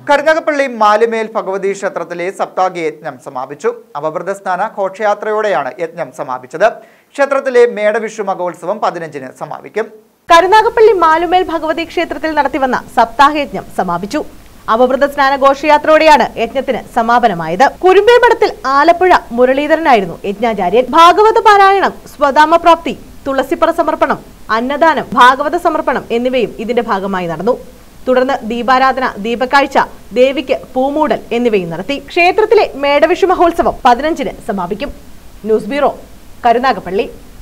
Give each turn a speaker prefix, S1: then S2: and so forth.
S1: കരുനാഗപ്പള്ളി മാലുമേൽ ഭഗവതി ക്ഷേത്രത്തിലെ സപ്താഹ യജ്ഞം സമാപിച്ചു അവഭൃത സ്നാന ഘോഷയാത്രയോടെയാണ് യജ്ഞം സമാപിച്ചത് ക്ഷേത്രത്തിലെ മേടവിഷു മഹോത്സവം പതിനഞ്ചിന് സമാപിക്കും
S2: കരുനാഗപ്പള്ളി മാലുമേൽ ഭഗവതി ക്ഷേത്രത്തിൽ നടത്തിവന്ന സപ്താഹയജ്ഞം സമാപിച്ചു അവഭൃത സ്നാന ഘോഷയാത്രയോടെയാണ് യജ്ഞത്തിന് സമാപനമായത് കുരുമ്പേ മഠത്തിൽ ആലപ്പുഴ മുരളീധരനായിരുന്നു യജ്ഞാചാര്യൻ ഭാഗവത പാരായണം സ്വധാമപ്രാപ്തി തുളസിപ്പറ സമർപ്പണം അന്നദാനം ഭാഗവത സമർപ്പണം എന്നിവയും ഇതിന്റെ ഭാഗമായി നടന്നു തുടർന്ന് ദീപാരാധന ദീപക്കാഴ്ച ദേവിക്ക് പൂമൂടൽ എന്നിവയും നടത്തി ക്ഷേത്രത്തിലെ മേടവിഷു മഹോത്സവം പതിനഞ്ചിന് സമാപിക്കും ന്യൂസ് ബ്യൂറോ കരുനാഗപ്പള്ളി